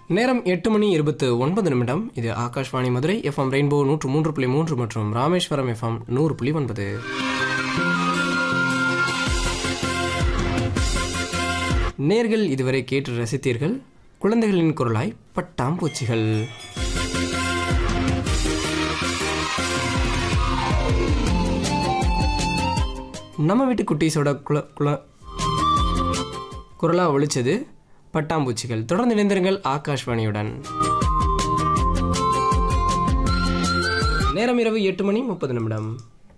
நேரம் எட்டு மணி இருபத்து ஒன்பது நிமிடம் இது ஆகாஷ்வாணி மதுரை எஃப்எம் ரெயின்போ நூற்று மூன்று புள்ளி மூன்று மற்றும் ராமேஸ்வரம் எஃப்எம் நூறு புள்ளி ஒன்பது நேர்கள் இதுவரை கேட்டு ரசித்தீர்கள் குழந்தைகளின் குரலாய் பட்டாம்பூச்சிகள் நம்ம வீட்டு குட்டீஸோட குல குல குரலாக ஒழிச்சது பட்டாம்பூச்சிகள் தொடர்ந்து இணைந்திருங்கள் ஆகாஷ்வாணியுடன் நேரம் இரவு எட்டு மணி முப்பது நிமிடம்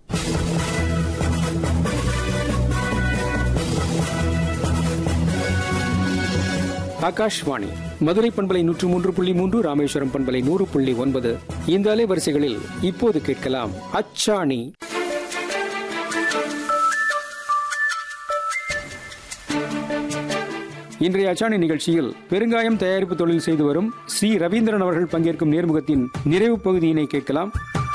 ஆகாஷ்வாணி மதுரை பண்பலை நூற்று மூன்று புள்ளி மூன்று ராமேஸ்வரம் பண்பலை நூறு புள்ளி ஒன்பது இந்த அலைவரிசைகளில் இப்போது கேட்கலாம் அச்சாணி இன்றைய அச்சாணி நிகழ்ச்சியில் பெருங்காயம் தயாரிப்பு தொழில் செய்து வரும் சி ரவீந்திரன் அவர்கள் பங்கேற்கும் நேர்முகத்தின் நிறைவு பகுதியினை கேட்கலாம்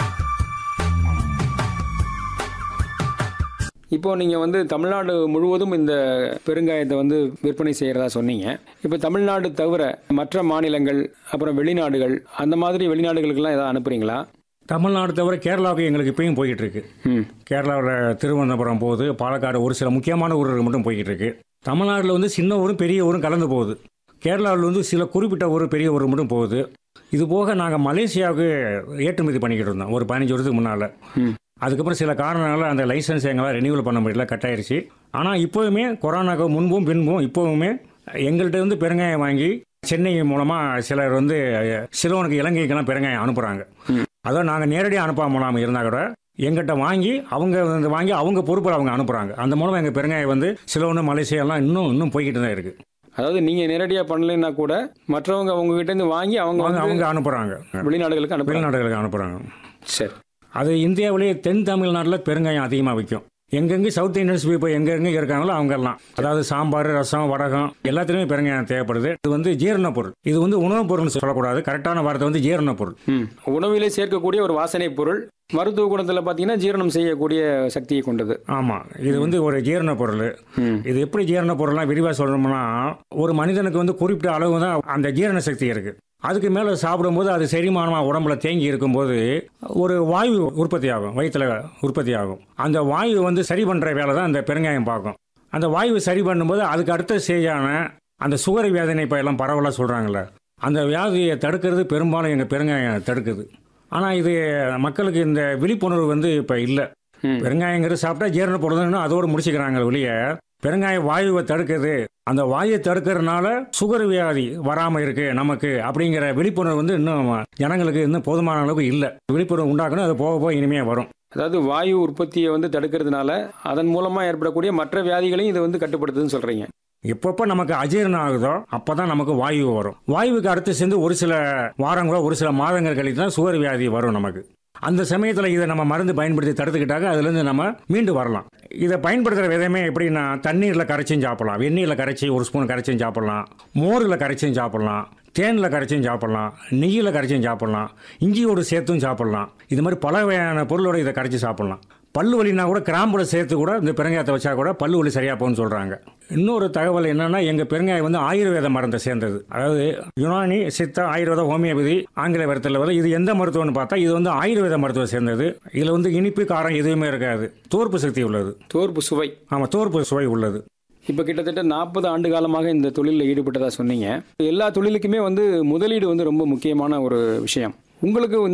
இப்போ நீங்க வந்து தமிழ்நாடு முழுவதும் இந்த பெருங்காயத்தை வந்து விற்பனை செய்யறதா சொன்னீங்க இப்போ தமிழ்நாடு தவிர மற்ற மாநிலங்கள் அப்புறம் வெளிநாடுகள் அந்த மாதிரி வெளிநாடுகளுக்கெல்லாம் ஏதாவது அனுப்புறீங்களா தமிழ்நாடு தவிர கேரளாவுக்கு எங்களுக்கு இப்பயும் போய்கிட்டு இருக்கு ம் கேரளாவில் திருவனந்தபுரம் போகுது பாலக்காடு ஒரு சில முக்கியமான ஊர்கள் மட்டும் போய்கிட்டு இருக்கு தமிழ்நாட்டில் வந்து சின்ன ஊரும் பெரிய ஊரும் கலந்து போகுது கேரளாவில் வந்து சில குறிப்பிட்ட ஊர் பெரிய ஊர் மட்டும் போகுது இது போக நாங்கள் மலேசியாவுக்கு ஏற்றுமதி பண்ணிக்கிட்டு இருந்தோம் ஒரு பதினஞ்சு வருஷத்துக்கு முன்னால் ம் அதுக்கப்புறம் சில காரணங்களால் அந்த லைசன்ஸ் எங்களால் ரெனியூவல் பண்ண முடியல கட் ஆயிருச்சு ஆனால் இப்போவுமே கொரோனாக்கு முன்பும் பின்பும் இப்போவுமே எங்கள்கிட்ட இருந்து பெருங்காயம் வாங்கி சென்னை மூலமாக சிலர் வந்து சிலவனுக்கு இலங்கைக்கெல்லாம் பெருங்காயம் அனுப்புகிறாங்க அதான் நாங்கள் நேரடியாக அனுப்பாம மூலமாக இருந்தால் கூட எங்கிட்ட வாங்கி அவங்க வந்து வாங்கி அவங்க பொறுப்பில் அவங்க அனுப்புகிறாங்க அந்த மூலமாக எங்கள் பெருங்காயம் வந்து சிலவனு மலேசியாலாம் இன்னும் இன்னும் போய்கிட்டு தான் இருக்குது அதாவது நீங்க நேரடியா பண்ணலைன்னா கூட மற்றவங்க அவங்க கிட்ட இருந்து வாங்கி அவங்க அவங்க வந்து அவங்க அனுப்புகிறாங்க வெளிநாடுகளுக்கு அனுப்புறாங்க வெளிநாடுகளுக்கு அனுப்புகிறாங்க சரி அது இந்தியாவிலேயே தென் தமிழ்நாட்டில் பெருங்காயம் அதிகமாக விற்கும் எங்கெங்கே சவுத் இந்தியன்ஸ் இப்போ எங்கெங்கே இருக்காங்களோ அவங்கெல்லாம் அதாவது சாம்பார் ரசம் வடகம் எல்லாத்துலேயுமே பெருங்காயம் தேவைப்படுது இது வந்து ஜீரண பொருள் இது வந்து உணவுப் பொருள்னு சொல்லக்கூடாது கரெக்டான வார்த்தை வந்து ஜீரண பொருள் ம் உணவிலே சேர்க்கக்கூடிய ஒரு வாசனை பொருள் மருத்துவ குணத்தில் பார்த்தீங்கன்னா ஜீரணம் செய்யக்கூடிய சக்தியை கொண்டது ஆமாம் இது வந்து ஒரு ஜீரண பொருள் ம் இது எப்படி ஜீரண பொருள்லாம் விரிவாக சொல்லணும்னா ஒரு மனிதனுக்கு வந்து குறிப்பிட்ட அளவு தான் அந்த ஜீரண சக்தி இருக்கு அதுக்கு மேலே சாப்பிடும்போது அது செரிமானமாக உடம்புல தேங்கி இருக்கும்போது ஒரு வாயு உற்பத்தி ஆகும் வயிற்றுல உற்பத்தி ஆகும் அந்த வாயு வந்து சரி பண்ணுற வேலை தான் அந்த பெருங்காயம் பார்க்கும் அந்த வாயுவை சரி பண்ணும்போது அதுக்கு அடுத்த ஸ்டேஜான அந்த சுகர் வேதனை இப்போ எல்லாம் பரவலாக சொல்கிறாங்கல்ல அந்த வியாதியை தடுக்கிறது பெரும்பாலும் எங்கள் பெருங்காயம் தடுக்குது ஆனால் இது மக்களுக்கு இந்த விழிப்புணர்வு வந்து இப்போ இல்லை ம் பெருங்காயங்கிறது சாப்பிட்டா ஜீரண போடுறதுன்னு அதோடு முடிச்சுக்கிறாங்க வெளிய பெருங்காய வாயுவை தடுக்குது அந்த வாயுவை தடுக்கிறதுனால சுகர் வியாதி வராமல் இருக்கு நமக்கு அப்படிங்கிற விழிப்புணர்வு வந்து இன்னும் ஜனங்களுக்கு இன்னும் போதுமான அளவுக்கு இல்லை விழிப்புணர்வு உண்டாக்கணும் அது போக போக இனிமே வரும் அதாவது வாயு உற்பத்தியை வந்து தடுக்கிறதுனால அதன் மூலமா ஏற்படக்கூடிய மற்ற வியாதிகளையும் இது வந்து கட்டுப்படுத்துதுன்னு சொல்றீங்க எப்பப்போ நமக்கு அஜீரணம் ஆகுதோ அப்பதான் நமக்கு வாயு வரும் வாயுவுக்கு அடுத்து சேர்ந்து ஒரு சில வாரங்களோ ஒரு சில மாதங்கள் கழித்து தான் சுகர் வியாதி வரும் நமக்கு அந்த சமயத்தில் இதை நம்ம மருந்து பயன்படுத்தி தடுத்துக்கிட்டாக்க அதுலேருந்து நம்ம மீண்டு வரலாம் இதை பயன்படுத்துகிற விதமே எப்படின்னா தண்ணீரில் கரைச்சும் சாப்பிடலாம் வெந்நீரில் கரைச்சி ஒரு ஸ்பூன் கரைச்சும் சாப்பிடலாம் மோரில் கரைச்சும் சாப்பிடலாம் தேனில் கரைச்சும் சாப்பிடலாம் நெய்யில் கரைச்சும் சாப்பிடலாம் இஞ்சியோடு சேர்த்தும் சாப்பிடலாம் இது மாதிரி பல வகையான பொருளோட இதை கரைச்சி சாப்பிடலாம் பல்லு வலினா கூட கிராம்புல சேர்த்து கூட இந்த பெருங்காயத்தை வச்சா கூட பல்லு வலி சரியா போகும்னு சொல்றாங்க இன்னொரு தகவல் என்னன்னா எங்க பெருங்காயம் வந்து ஆயுர்வேத மருந்தை சேர்ந்தது அதாவது யுனானி சித்தா ஆயுர்வேத ஹோமியோபதி ஆங்கில மருத்துவத்தில் வந்து இது எந்த மருத்துவம்னு பார்த்தா இது வந்து ஆயுர்வேத மருத்துவம் சேர்ந்தது இதுல வந்து இனிப்பு காரம் எதுவுமே இருக்காது தோற்பு சக்தி உள்ளது தோற்பு சுவை ஆமா தோற்பு சுவை உள்ளது இப்போ கிட்டத்தட்ட நாற்பது ஆண்டு காலமாக இந்த தொழிலில் ஈடுபட்டதா சொன்னீங்க எல்லா தொழிலுக்குமே வந்து முதலீடு வந்து ரொம்ப முக்கியமான ஒரு விஷயம் உங்களுக்கு